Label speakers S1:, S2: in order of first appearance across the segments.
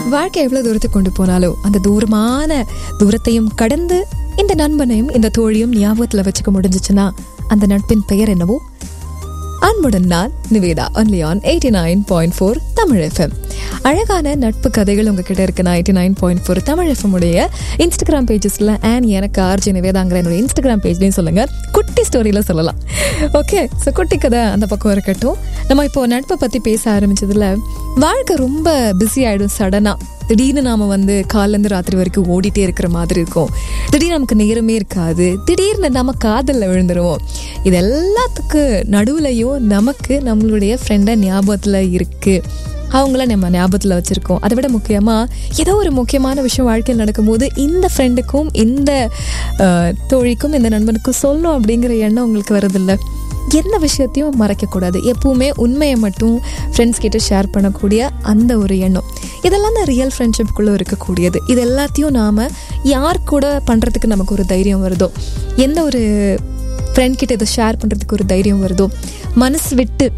S1: வாழ்க்கை எவ்வளவு தூரத்துக்கு கொண்டு போனாலும் அந்த தூரமான தூரத்தையும் கடந்து இந்த நண்பனையும் இந்த தோழியும் ஞாபகத்துல வச்சுக்க முடிஞ்சிச்சுன்னா அந்த நட்பின் பெயர் என்னவோ அன்புடன் நான் Nivetha only on eighty nine point four Tamil FM அழகான நட்பு கதைகள் உங்ககிட்ட இருக்கு ninety nine point four Tamil FM உடைய இன்ஸ்டாகிராம் பேஜஸ்ல அண்ட் எனக்கு ஆர்ஜி நிவேதாங்கிற என்னோட இன்ஸ்டாகிராம் பேஜ்லையும் சொல்லுங்க குட்டி ஸ்டோரியில சொல்லலாம் ஓகே ஸோ குட்டி கதை அந்த பக்கம் இருக்கட்டும் நம்ம இப்போ நட்பை பத்தி பேச ஆரம்பிச்சதுல வாழ்க்கை ரொம்ப பிஸி ஆயிடும் சடனா திடீர்னு நாம வந்து காலேருந்து ராத்திரி வரைக்கும் ஓடிட்டே இருக்கிற மாதிரி இருக்கும் திடீர்னு நமக்கு நேரமே இருக்காது திடீர்னு நம்ம காதலில் விழுந்துருவோம் இது எல்லாத்துக்கு நடுவுலையும் நமக்கு நம்மளுடைய ஃப்ரெண்டை ஞாபகத்தில் இருக்கு அவங்கள நம்ம ஞாபகத்தில் வச்சுருக்கோம் அதை விட முக்கியமாக ஏதோ ஒரு முக்கியமான விஷயம் வாழ்க்கையில் நடக்கும்போது இந்த ஃப்ரெண்டுக்கும் இந்த அஹ், தோழிக்கும் இந்த நண்பனுக்கும் சொல்லணும் அப்படிங்கிற எண்ணம் உங்களுக்கு வருதில்ல எந்த விஷயத்தையும் மறைக்கக்கூடாது எப்பவுமே உண்மையை மட்டும் ஃப்ரெண்ட்ஸ் கிட்ட ஷேர் பண்ணக்கூடிய அந்த ஒரு எண்ணம் இதெல்லாம் தான் ரியல் ஃப்ரெண்ட்ஷிப்குள்ளே இருக்கக்கூடியது இது எல்லாத்தையும் நாம் யார் கூட பண்ணுறதுக்கு நமக்கு ஒரு தைரியம் வருதோ எந்த ஒரு ஃப்ரெண்ட் கிட்ட இதை ஷேர் பண்ணுறதுக்கு ஒரு தைரியம் வருதோ மனசு விட்டு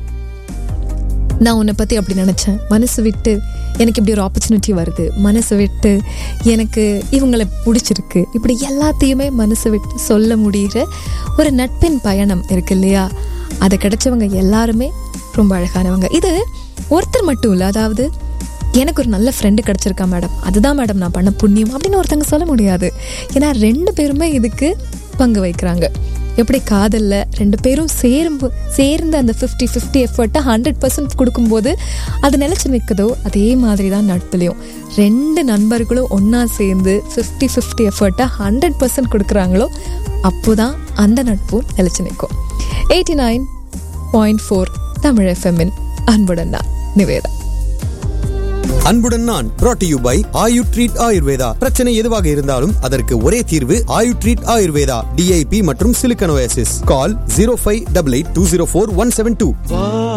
S1: நான் உன்னை பற்றி அப்படி நினச்சேன் மனசு விட்டு எனக்கு இப்படி ஒரு ஆப்பர்ச்சுனிட்டி வருது மனசு விட்டு எனக்கு இவங்களை பிடிச்சிருக்கு இப்படி எல்லாத்தையுமே மனசு விட்டு சொல்ல முடிகிற ஒரு நட்பின் பயணம் இருக்கு இல்லையா அது கிடைச்சவங்க எல்லாருமே ரொம்ப அழகானவங்க இது ஒருத்தர் மட்டும் இல்லை அதாவது எனக்கு ஒரு நல்ல ஃப்ரெண்டு கிடச்சிருக்கா மேடம் அதுதான் மேடம் நான் பண்ண புண்ணியம் அப்படின்னு ஒருத்தங்க சொல்ல முடியாது ஏன்னா ரெண்டு பேருமே இதுக்கு பங்கு வைக்கிறாங்க எப்படி காதலில் ரெண்டு பேரும் சேரும் சேர்ந்து அந்த ஃபிஃப்டி ஃபிஃப்டி எஃபர்ட்டை ஹண்ட்ரட் பர்சன்ட் கொடுக்கும்போது அது நிலச்சி நிற்குதோ அதே மாதிரி தான் நட்புலையும் ரெண்டு நண்பர்களும் ஒன்றா சேர்ந்து ஃபிஃப்டி ஃபிஃப்டி எஃபர்ட்டை ஹண்ட்ரட் பர்சன்ட் கொடுக்குறாங்களோ அப்போ தான் அந்த நட்பும் நிலச்சி நிற்கும் eighty nine point four Tamil எஃப்எம்மின் அன்புடன் நான் நிவேதா
S2: அன்புடன் நான் brought to you by Ayu treat Ayurveda பிரச்சனை எதுவாக இருந்தாலும் அதற்கு ஒரே தீர்வு ஆயு ட்ரீட் ஆயுர்வேதா டிஐபி மற்றும் சிலிக்கனோசிஸ் call zero five double eight two zero four one seven two